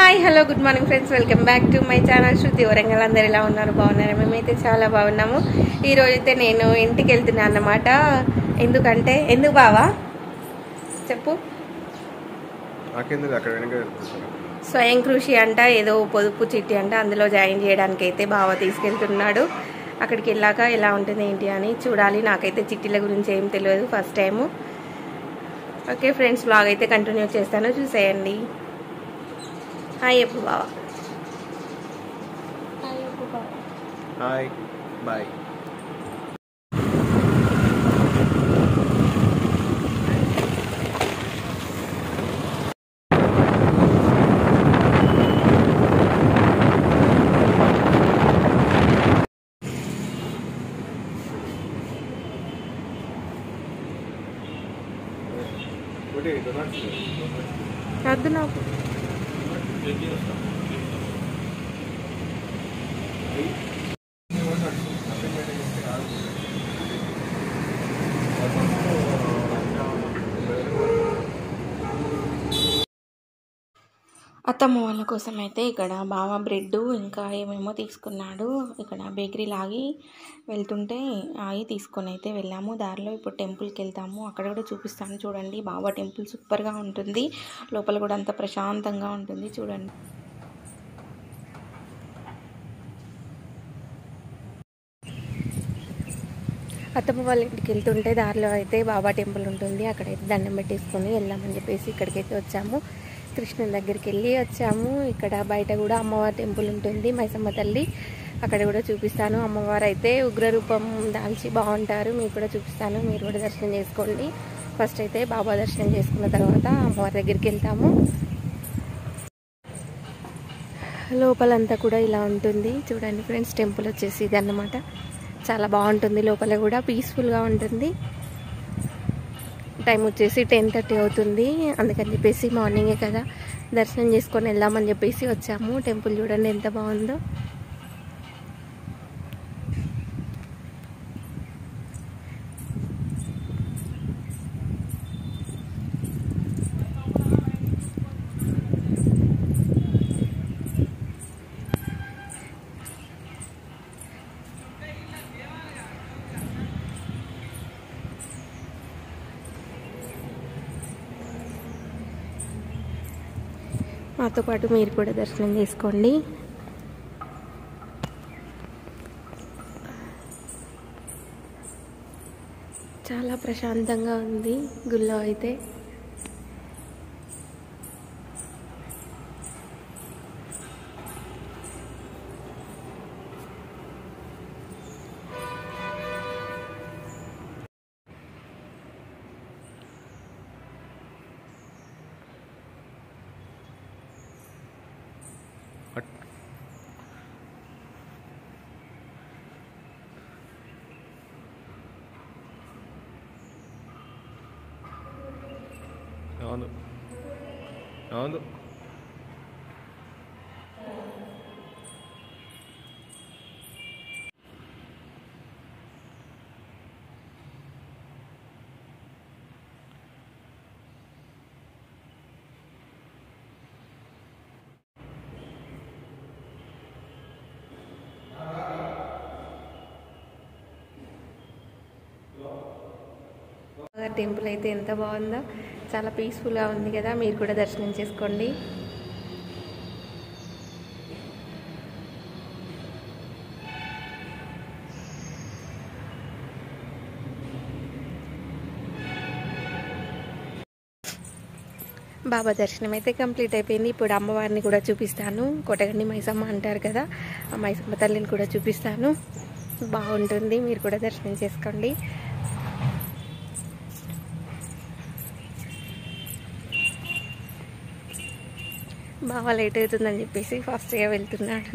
Hi hello good morning friends welcome back to my channel Shruti Warangal అందరు ఎలా ఉన్నారు బాగున్నారు మేమైతే చాలా బాగున్నాము ఈ రోజు అయితే నేను ఇంటికి వెళ్తున్నాను అన్నమాట ఎందుకంటే ఎందుకు బావా చెప్పు నాకెందుకు అక్కడ వెనక వెళ్తున్నాను స్వయం కృషి అంట ఏదో పొదుపు చిట్టి అంట అందులో జాయిన్ చేయడానికి అయితే బావ తీసుకెళ్తున్నాడు అక్కడికి వెళ్ళాక ఎలా ఉంటుంది ఏంటి అని చూడాలి నాకైతే చిట్టీల గురించి ఏం తెలియదు first time okay friends blog అయితే కంటిన్యూ చేస్తాను చూసేయండి హాయ్ చెప్పు బావా హాయ్ చెప్పు బావా హాయ్ బాయ్ వద్దు నాకు అత్తమ్మ వాళ్ళ కోసం అయితే ఇక్కడ బావ బ్రెడ్ ఇంకా ఏమేమో తీసుకున్నాడు ఇక్కడ బేకరీ లాగి వెళ్తుంటే అవి తీసుకొని అయితే వెళ్ళాము దారిలో ఇప్పుడు టెంపుల్కి వెళ్తాము అక్కడ కూడా చూపిస్తాను చూడండి బాబా టెంపుల్ సూపర్గా ఉంటుంది లోపల కూడా అంత ప్రశాంతంగా ఉంటుంది చూడండి అత్తమ్మ వాళ్ళ ఇంటికి వెళ్తుంటే దారిలో అయితే బాబా టెంపుల్ ఉంటుంది అక్కడైతే దండం పెట్టేసుకొని వెళ్దామని చెప్పేసి ఇక్కడికైతే వచ్చాము కృష్ణుని దగ్గరికి వెళ్ళి వచ్చాము ఇక్కడ బయట కూడా అమ్మవారి టెంపుల్ ఉంటుంది మైసమ్మ తల్లి అక్కడ కూడా చూపిస్తాను అమ్మవారు అయితే ఉగ్రరూపం దాల్చి బాగుంటారు మీకు కూడా చూపిస్తాను మీరు కూడా దర్శనం చేసుకోండి ఫస్ట్ అయితే బాబా దర్శనం చేసుకున్న తర్వాత అమ్మవారి దగ్గరికి వెళ్తాము లోపలంతా కూడా ఇలా ఉంటుంది చూడండి ఫ్రెండ్స్ టెంపుల్ వచ్చేసి ఇది అన్నమాట చాలా బాగుంటుంది లోపల కూడా పీస్ఫుల్గా ఉంటుంది టైం వచ్చేసి టెన్ థర్టీ అవుతుంది అందుకని చెప్పేసి మార్నింగే కదా దర్శనం చేసుకొని వెళ్దామని చెప్పేసి వచ్చాము టెంపుల్ చూడండి ఎంత బాగుందో మాతో పాటు మీరు కూడా దర్శనం చేసుకోండి చాలా ప్రశాంతంగా ఉంది గుళ్ళో అయితే అవును అవును టెంపుల్ అయితే ఎంత బాగుందో చాలా పీస్ఫుల్గా ఉంది కదా మీరు కూడా దర్శనం చేసుకోండి బాబా దర్శనం అయితే కంప్లీట్ అయిపోయింది ఇప్పుడు అమ్మవారిని కూడా చూపిస్తాను కొటగండి మైసమ్మ అంటారు కదా ఆ మైసమ్మ తల్లిని కూడా చూపిస్తాను బాగుంటుంది మీరు కూడా దర్శనం చేసుకోండి బాగా లేట్ అవుతుందని చెప్పేసి ఫాస్ట్గా వెళ్తున్నాడు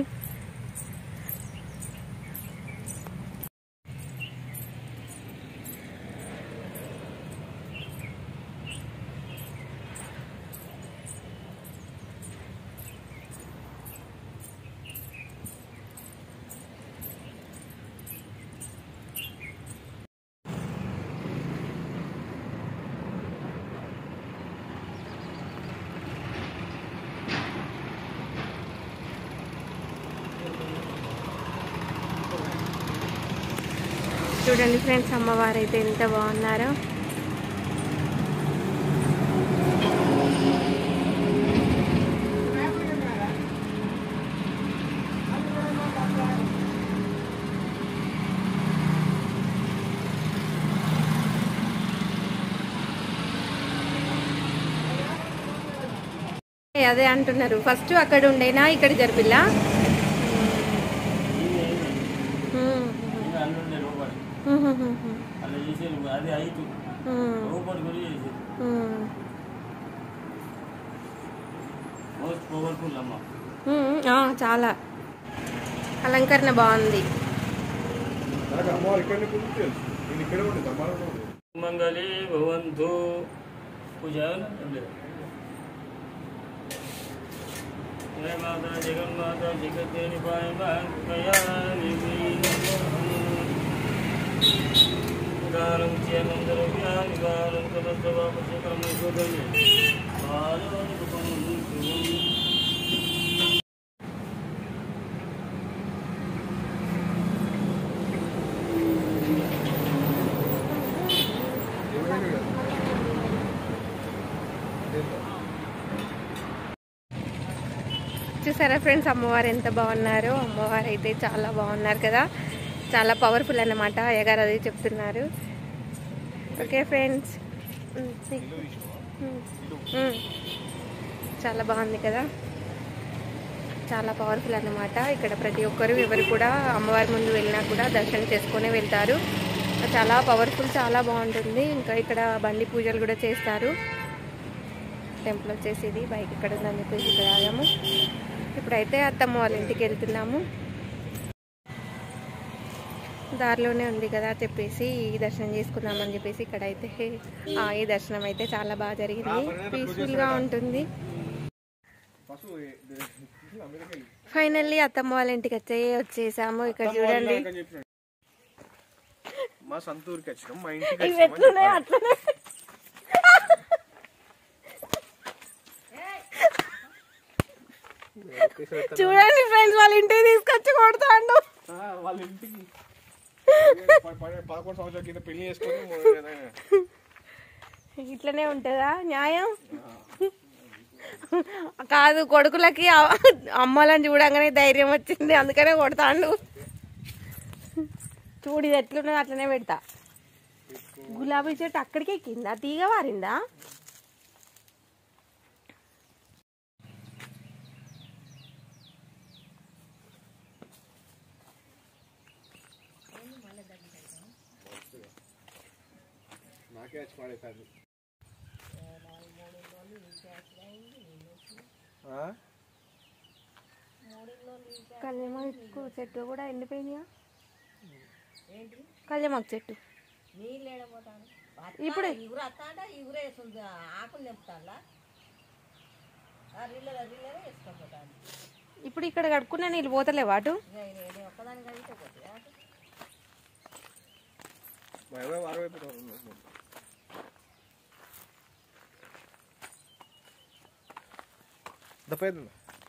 చూడండి ఫ్రెండ్స్ అమ్మవారు అయితే ఎంత బాగున్నారో అదే అంటున్నారు ఫస్ట్ అక్కడ ఉండేనా ఇక్కడ జరిపిల్లా ఉమ్. అల్లుండే లోపలి ఉమ్, ఉమ్, ఉమ్, అలా చేసేది అది ఐదు ఉమ్, లోపలి కూడా చేసేది ఉమ్. మోస్ట్ పవర్ఫుల్ అమ్మ ఉమ్, ఆ, చాలా అలంకరణ బాగుంది నాకు అమ్మవారు ఇక్కడనే పూజ తెలుసు నేను ఇక్కడే ఉండేది అమ్మవారు మంగళి భవంతు పూజ ఏం లేదు జయ మాత జగన్మాత జగద్దేవి పాయ కాలం చేమందర వ్యాధి కాలం సమస్త బాబు శేఖరం చూసారా ఫ్రెండ్స్ అమ్మవారు ఎంత బాగున్నారో అమ్మవారు అయితే చాలా బాగున్నారు కదా చాలా పవర్ఫుల్ అన్నమాట అయ్యగారు అది చెప్తున్నారు ఓకే ఫ్రెండ్స్ చాలా బాగుంది కదా చాలా పవర్ఫుల్ అన్నమాట ఇక్కడ ప్రతి ఒక్కరు ఎవరు కూడా అమ్మవారి ముందు వెళ్ళినా కూడా దర్శనం చేసుకొని వెళ్తారు చాలా పవర్ఫుల్ చాలా బాగుంటుంది ఇంకా ఇక్కడ బండి పూజలు కూడా చేస్తారు టెంపుల్ వచ్చేసి ఇది బైక్ ఇక్కడ ఉందని చెప్పేసి ఇక్కడ ఆగాము ఇప్పుడైతే అత్తమ్మ వాళ్ళ ఇంటికి వెళ్తున్నాము దారిలోనే ఉంది కదా చెప్పేసి ఈ దర్శనం చేసుకుందామని చెప్పేసి ఇక్కడ అయితే ఆ, ఈ దర్శనం అయితే చాలా బాగా జరిగింది పీస్ఫుల్గా ఉంటుంది ఫస్ట్ అమెరికా వెళ్ళి ఫైనల్లీ అత్తమ్మ వాళ్ళ ఇంటికి వచ్చే వచ్చేసాము ఇక్కడ చూడండి అని చెప్పినాడు. మా సొంత ఊరికి వచ్చినాం మా ఇంటికి ఇవి వచ్చినాం అని ఎట్లున్నాయి చెప్పాలి. అట్లనే చూడండి ఫ్రెండ్స్ వాళ్ళ ఇంటికి తీసుకొచ్చి కొడతాండు ఆ, వాళ్ళ ఇంటికి ప- ప- పదకొండు సంవత్సరాల కింద పెళ్లి చేసుకొని ఇట్లనే ఉంటుందా న్యాయం కాదు కొడుకులకి అ- అమ్మలని చూడంగానే ధైర్యం వచ్చింది అందుకనే కొడతాండు చూడు ఇది ఎట్లున్నదో అట్లనే పెడతా గులాబీ చెట్టు అక్కడికి ఎక్కిందా తీగ వారిందా నాకే వచ్చి పడేసారు కళ్యామాకు చెట్టు కూడా ఎండిపోయినాయా కళ్యామాకు చెట్టు ఇప్పుడు ఇగురు వస్తాంట ఇగురు వేస్తుంది ఆకులు నింపుతాండా రిల్లర్ రిల్లర్ వేసుకోపోతాను ఇప్పుడు ఇక్కడ కడుక్కున్నా నీళ్ళు పోతలేవు అటు ఇక నేను ఒక్కదాని కలిగితే పోతే మా ఎవరో వారం అయిపోతారు దప్పేది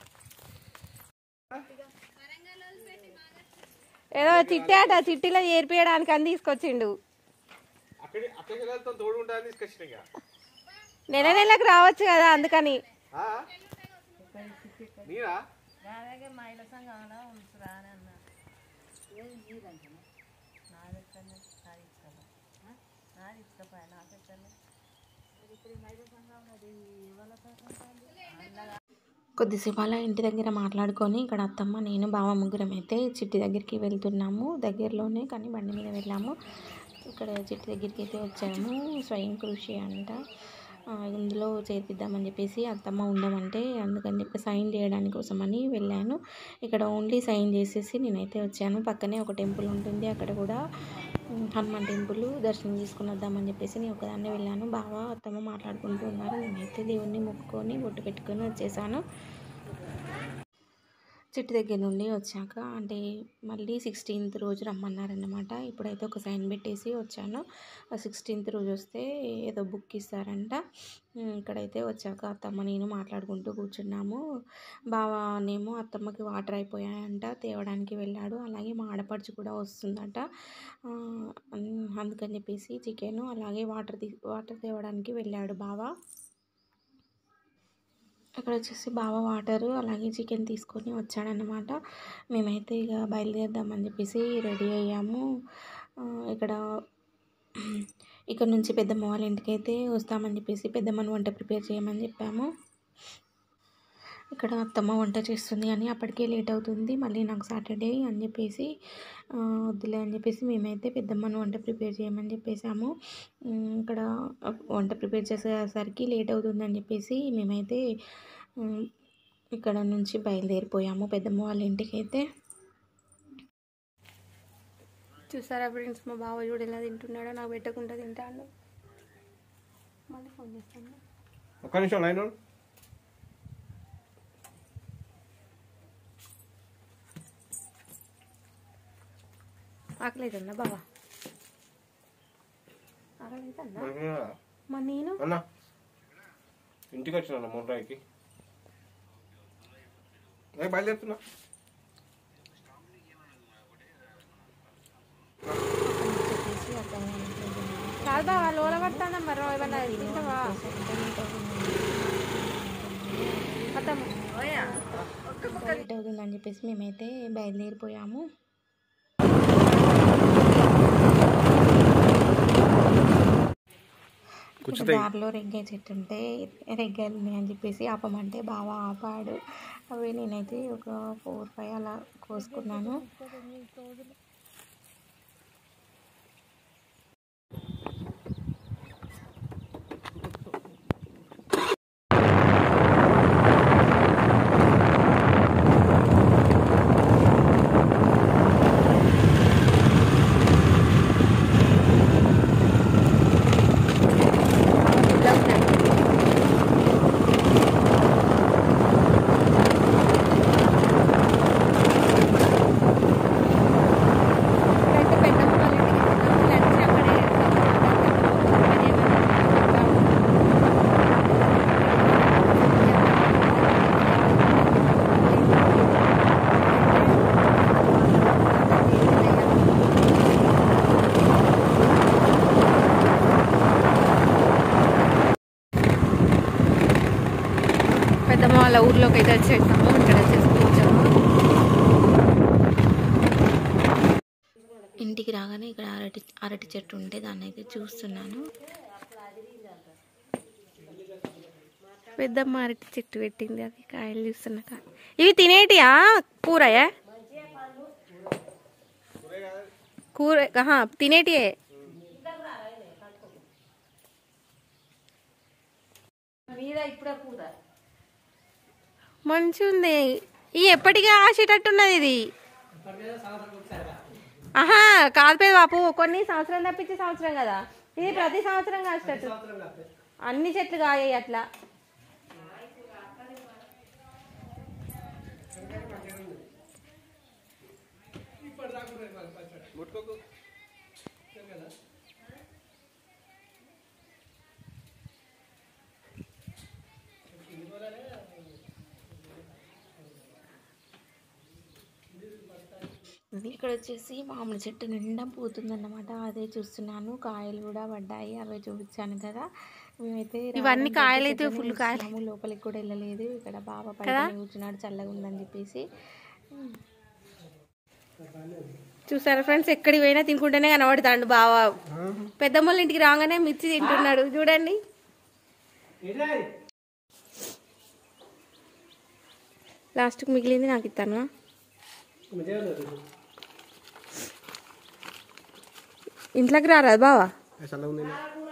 ఏదో చిట్టి అట చిట్టిలో ఏర్పియడానికి అని తీసుకొచ్చిండు అక్కడి అక్కడికి వెళ్తాం తోడు ఉంటాయని తీసుకొచ్చిన ఇక నెల నెలకు రావచ్చు కదా అందుకని ఆ? నీరా అలాగే మహిళ సంఘంలో ఉంచురా అని అన్నా ఏం జీరంటున్నా నాది ఎక్కడ నాది ఇచ్చుకోపా నాది ఇచ్చుకోపా నాకు ఎక్కడ ఇప్పుడు ఈ మహిళ సంఘం అది ఎవరితో ఉంటుంది కొద్దిసేపు అలా ఇంటి దగ్గర మాట్లాడుకొని ఇక్కడ అత్తమ్మ నేను బావ ముగ్గురం అయితే చిట్టి దగ్గరికి వెళ్తున్నాము దగ్గరలోనే కానీ బండి మీద వెళ్ళాము ఇక్కడ చిట్టి దగ్గరికి అయితే వచ్చాము స్వయం కృషి అంట ఆ, ఇందులో చేర్పిద్దామని చెప్పేసి అత్తమ్మ ఉండమంటే అందుకని చెప్పి సైన్ చేయడానికి కోసమని వెళ్ళాను ఇక్కడ ఓన్లీ సైన్ చేసేసి నేనైతే వచ్చాను పక్కనే ఒక టెంపుల్ ఉంటుంది అక్కడ కూడా ఉమ్, హనుమాన్ టెంపుల్ దర్శనం చేసుకుని వద్దామని చెప్పేసి నేను ఒకదాన్నే వెళ్ళాను బావ అత్తమ్మ మాట్లాడుకుంటూ ఉన్నారు నేనైతే దేవుణ్ణి మొక్కుకొని బొట్టు పెట్టుకొని వచ్చేసాను చెట్టు దగ్గర నుండి వచ్చాక అంటే మళ్ళీ సిక్స్టీన్త్ రోజు రమ్మన్నారన్నమాట ఇప్పుడైతే ఒక సైన్ పెట్టేసి వచ్చాను సిక్స్టీన్త్ రోజు వస్తే ఏదో బుక్ ఇస్తారంట ఉమ్, ఇక్కడైతే వచ్చాక అత్తమ్మ నేను మాట్లాడుకుంటూ కూర్చున్నాము బావానేమో అత్తమ్మకి వాటర్ అయిపోయాయంట తేవడానికి వెళ్ళాడు అలాగే మా ఆడపడుచు కూడా వస్తుందట ఆ, అన్- అందుకని చెప్పేసి చికెన్ అలాగే వాటర్ తీ వాటర్ తేవడానికి వెళ్ళాడు బావ అక్కడ వచ్చేసి బావ వాటరు అలాగే చికెన్ తీసుకొని వచ్చాడనమాట మేమైతే ఇక బయలుదేరదామని చెప్పేసి రెడీ అయ్యాము ఆ, ఇక్కడ ఇక్కడ నుంచి పెద్దమ్మ వాళ్ళ ఇంటికి అయితే వస్తామని చెప్పేసి పెద్దమ్మని వంట ప్రిపేర్ చేయమని చెప్పాము ఇక్కడ అత్తమ్మ వంట చేస్తుంది అని అప్పటికే లేట్ అవుతుంది మళ్ళీ నాకు సాటర్డే అని చెప్పేసి ఆ, వద్దులే అని చెప్పేసి మేమైతే పెద్దమ్మను వంట ప్రిపేర్ చేయమని చెప్పేసాము ఉమ్, ఇక్కడ వంట ప్రిపేర్ చేసేసరికి లేట్ అవుతుందని చెప్పేసి మేమైతే ఉమ్, ఇక్కడ నుంచి బయలుదేరిపోయాము పెద్దమ్మ వాళ్ళ ఇంటికి అయితే చూసారా ఫ్రెండ్స్ మా బావ చూడు ఎలా తింటున్నాడో నాకు పెట్టకుండా తింటాడు మళ్ళీ ఫోన్ చేస్తాను ఒక్క నిమిషం లైన్ ఉండు. ఆకలి అవుతుందా బాబా ఆకలి అవుతుందా మనకి మా నేను అన్న ఇంటికి వచ్చిన మొండ్రాయికి ఏ బయలుదేరుతున్నా చెప్పేసి అత్తమ్మ వాళ్ళ ఇంట్లో తిన్నాము. కాదు బావా లోల పడుతుందా మరి ఏమన్నా తింటావా అత్తమ్మ లేట్ అవుతుందని చెప్పేసి మేమైతే బయలుదేరిపోయాము ఇప్పుడు కూర్చుతాయి దారిలో రెగ్గాయ చెట్టు ఉంటే రెగ్గాయలు ఉన్నాయని చెప్పేసి ఆపమంటే బాగా ఆపాడు అవి నేనైతే ఒక ఫోర్ ఫైవ్ అలా కోసుకున్నాను ఇక్కడైతే పెద్దమ్మ వాళ్ళ ఇంటికి వెళ్తున్నాము. లంచ్ అక్కడే చేస్తాము. అదేమన్నా పెద్దమ్మ వాళ్ళ ఊర్లోకి అయితే వచ్చేసాము ఇక్కడ వచ్చేసి కూర్చోము ఇంటికి రాగానే ఇక్కడ అరటి అరటి చెట్టు ఉంటే దాన్ని అయితే చూస్తున్నాను పెద్దమ్మ అరటి చెట్టు పెట్టింది అది కాయలు చూస్తున్నాక ఇవి తినేటియా కూరయా కూర ఆహా తినేటియే మంచిగా ఉంది ఈ ఎప్పటికీ ఆసేటట్టున్నది ఇది ఆహా కాదు పేద బాపు కొన్ని సంవత్సరం తప్పించి సంవత్సరం కదా ఇది ప్రతి సంవత్సరం కాసేటట్టు అన్ని చెట్లు కాయాయి అట్లా ఇక్కడ వచ్చేసి మామిడి చెట్టు నిండా పోతుందన్నమాట అదే చూస్తున్నాను కాయలు కూడా పడ్డాయి అవే చూపించాను కదా మేమైతే ఇవన్నీ రావడం కాయలు చెట్టు అయితే చెట్లనే full కాయలు. చూస్తున్నాము. లోపలికి కూడా వెళ్ళలేదు ఇక్కడ బాబా పైన కూర్చున్నాడు చల్లగా ఉందని చెప్పేసి చూసారా ఫ్రెండ్స్ ఎక్కడికి పోయినా తినుకుంటేనే కనబడతాడు బావ పెద్దమ్మల ఇంటికి రాగానే మిర్చి తింటున్నాడు చూడండి లాస్ట్కి మిగిలింది నాకు ఇస్తాను ఇంట్లోకి రారాదు బావా చల్లగా ఉంది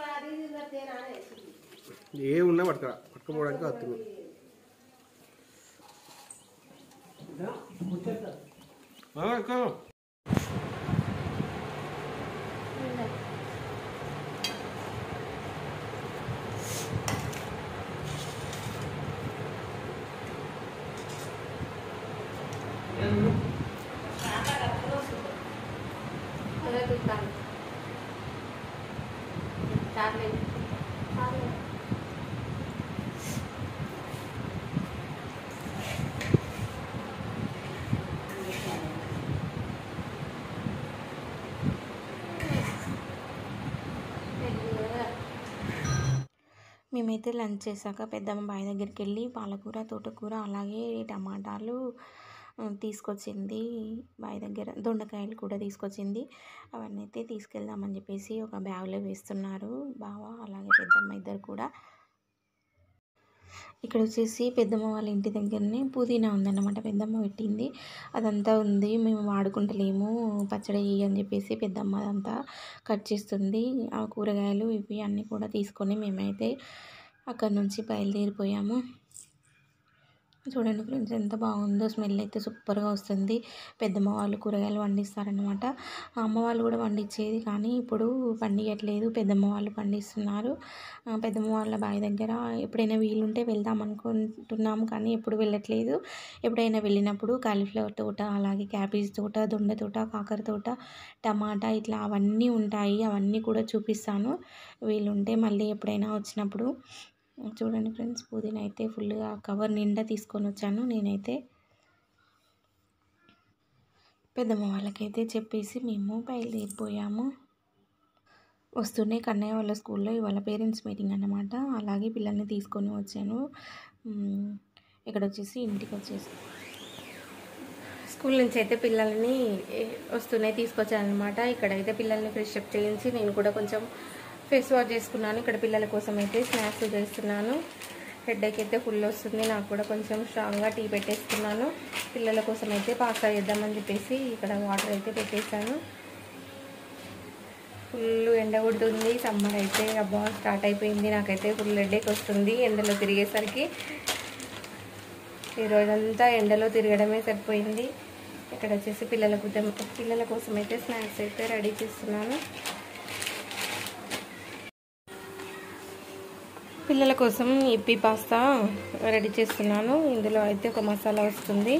ఏ ఉన్నా పట్టుకురా పట్టుకుపోవడానికి వస్తుంది తొందరగా చూస్తాను చాలే చాలే మేమైతే లంచ్ చేశాక పెద్దమ్మ బావి దగ్గరికి వెళ్ళి పాలకూర తోటకూర అలాగే టమాటాలు ఆ, తీసుకొచ్చింది బావి దగ్గర దొండకాయలు కూడా తీసుకొచ్చింది అవన్నీ అయితే తీసుకెళ్దామని చెప్పేసి ఒక బ్యాగ్లో వేస్తున్నారు బావ అలాగే పెద్దమ్మ ఇద్దరు కూడా ఇక్కడ వచ్చేసి పెద్దమ్మ వాళ్ళ ఇంటి దగ్గరనే పుదీనా ఉందన్నమాట పెద్దమ్మ పెట్టింది అదంతా ఉంది మేము వాడుకుంటలేము పచ్చడి చెయ్యి అని చెప్పేసి పెద్దమ్మ అదంతా కట్ చేస్తుంది ఆ కూరగాయలు ఇవి అన్నీ కూడా తీసుకొని మేమైతే అక్కడ నుంచి బయలుదేరిపోయాము చూడండి ఫ్రెండ్స్ ఎంత బాగుందో స్మెల్ అయితే సూపర్గా వస్తుంది పెద్దమ్మ వాళ్ళు కూరగాయలు పండిస్తారనమాట అమ్మ వాళ్ళు కూడా పండించేది కానీ ఇప్పుడు పండియట్లేదు పెద్దమ్మ వాళ్ళు పండిస్తున్నారు ఆ, పెద్దమ్మ వాళ్ళ బావి దగ్గర ఎప్పుడైనా వీలుంటే వెళ్దాం అనుకుంటున్నాము కానీ ఎప్పుడు వెళ్ళట్లేదు ఎప్పుడైనా వెళ్ళినప్పుడు కాలీఫ్లవర్ తోట అలాగే క్యాబేజ్ తోట దొండ తోట కాకర తోట టమాటా ఇట్లా అవన్నీ ఉంటాయి అవన్నీ కూడా చూపిస్తాను వీలుంటే మళ్ళీ ఎప్పుడైనా వచ్చినప్పుడు చూడండి ఫ్రెండ్స్ పుదీనా అయితే ఫుల్గా కవర్ నిండా తీసుకొని వచ్చాను నేనైతే పెద్దమ్మ వాళ్ళకైతే చెప్పేసి మేము బయలుదేరిపోయాము వస్తూనే కన్నయ్య వాళ్ళ స్కూల్లో ఇవాళ పేరెంట్స్ మీటింగ్ అన్నమాట అలాగే పిల్లల్ని తీసుకొని వచ్చాను మ్, ఇక్కడ వచ్చేసి ఇంటికి వచ్చేసి స్కూల్ నుంచి అయితే పిల్లల్ని ఏ, వస్తూనే తీసుకొచ్చాను అనమాట ఇక్కడైతే పిల్లల్ని ఫ్రెష్ అప్ చేయించి నేను కూడా కొంచెం ఫేస్ వాష్ చేసుకున్నాను ఇక్కడ పిల్లల కోసం అయితే స్నాక్స్ చేస్తున్నాను హెడ్ఏక్ అయితే ఫుల్ వస్తుంది నాకు కూడా కొంచెం స్ట్రాంగ్గా టీ పెట్టేస్తున్నాను పిల్లల కోసం అయితే పాస్తా చేద్దామని చెప్పేసి ఇక్కడ వాటర్ అయితే పెట్టేశాను ఫుల్ ఎండ కొడుతుంది సమ్మర్ అయితే అబ్బా స్టార్ట్ అయిపోయింది నాకైతే ఫుల్ హెడ్ఏక్ వస్తుంది ఎండలో తిరిగేసరికి ఈ రోజంతా ఎండలో తిరగడమే సరిపోయింది ఇక్కడ వచ్చేసి పిల్లల కోసం పిల్లల కోసం అయితే స్నాక్స్ అయితే రెడీ చేస్తున్నాను పిల్లల కోసం ఇప్పి పాస్తా రెడీ చేస్తున్నాను ఇందులో అయితే ఒక మసాలా వస్తుంది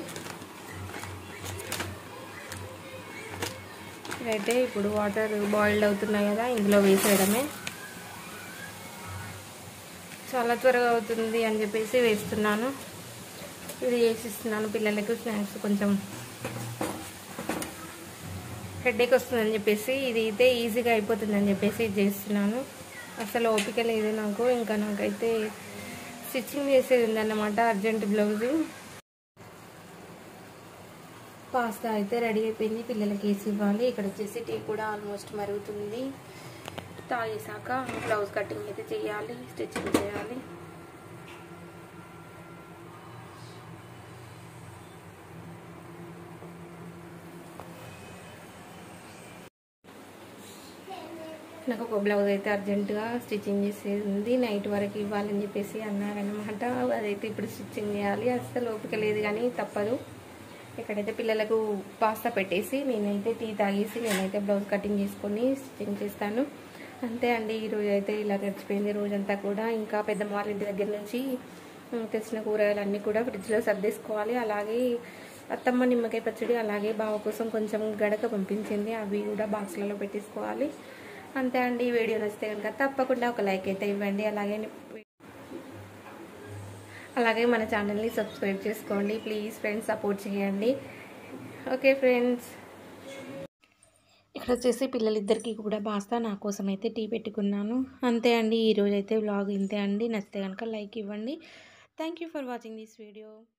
ఇదైతే ఇప్పుడు వాటర్ బాయిల్డ్ అవుతున్నాయి కదా ఇందులో వేసేయడమే చాలా త్వరగా అవుతుంది అని చెప్పేసి వేస్తున్నాను ఇది వేసిస్తున్నాను పిల్లలకు స్నాక్స్ కొంచెం హెడేక్ వస్తుందని చెప్పేసి ఇది అయితే ఈజీగా అయిపోతుందని చెప్పేసి ఇది చేస్తున్నాను అసలు ఓపిక లేదు నాకు ఇంకా నాకైతే స్టిచ్చింగ్ చేసేది ఉందన్నమాట అర్జెంట్ బ్లౌజు పాస్తా అయితే రెడీ అయిపోయింది పిల్లలకి వేసి ఇవ్వాలి ఇక్కడ వచ్చేసి టీ కూడా ఆల్మోస్ట్ మరుగుతుంది తాగేసాక బ్లౌజ్ కటింగ్ అయితే చేయాలి స్టిచ్చింగ్ చేయాలి నాకు ఒక బ్లౌజ్ అయితే అర్జెంటుగా స్టిచ్చింగ్ చేసేది ఉంది నైట్ వరకు ఇవ్వాలని చెప్పేసి అన్నారనమాట అదైతే ఇప్పుడు స్టిచ్చింగ్ చేయాలి అస్సలు ఓపిక లేదు కానీ తప్పదు ఇక్కడైతే పిల్లలకు పాస్తా పెట్టేసి నేనైతే టీ తాగేసి నేనైతే బ్లౌజ్ కటింగ్ చేసుకొని స్టిచ్చింగ్ చేస్తాను అంతే అండి ఈరోజు అయితే ఇలా గడిచిపోయింది రోజంతా కూడా ఇంకా పెద్దమ్మ వాళ్ళ ఇంటి దగ్గర నుంచి ఉమ్, తెచ్చిన కూరగాయలు అన్నీ కూడా ఫ్రిడ్జ్లో సర్దేసుకోవాలి అలాగే అత్తమ్మ నిమ్మకాయ పచ్చడి అలాగే బావ కోసం కొంచెం గడక పంపించింది అవి కూడా బాక్స్లలో పెట్టేసుకోవాలి అంతే అండి ఈ వీడియో నచ్చితే కనుక తప్పకుండా ఒక లైక్ అయితే ఇవ్వండి అలాగే అలాగే మన ఛానల్ని సబ్స్క్రైబ్ చేసుకోండి ప్లీజ్ ఫ్రెండ్స్ సపోర్ట్ చేయండి ఓకే ఫ్రెండ్స్ ఇక్కడ వచ్చేసి పిల్లలిద్దరికి కూడా పాస్తా నా కోసం అయితే టీ పెట్టుకున్నాను అంతే అండి ఈరోజు అయితే వ్లాగ్ ఇంతే అండి నచ్చితే కనుక లైక్ ఇవ్వండి thank you for watching this video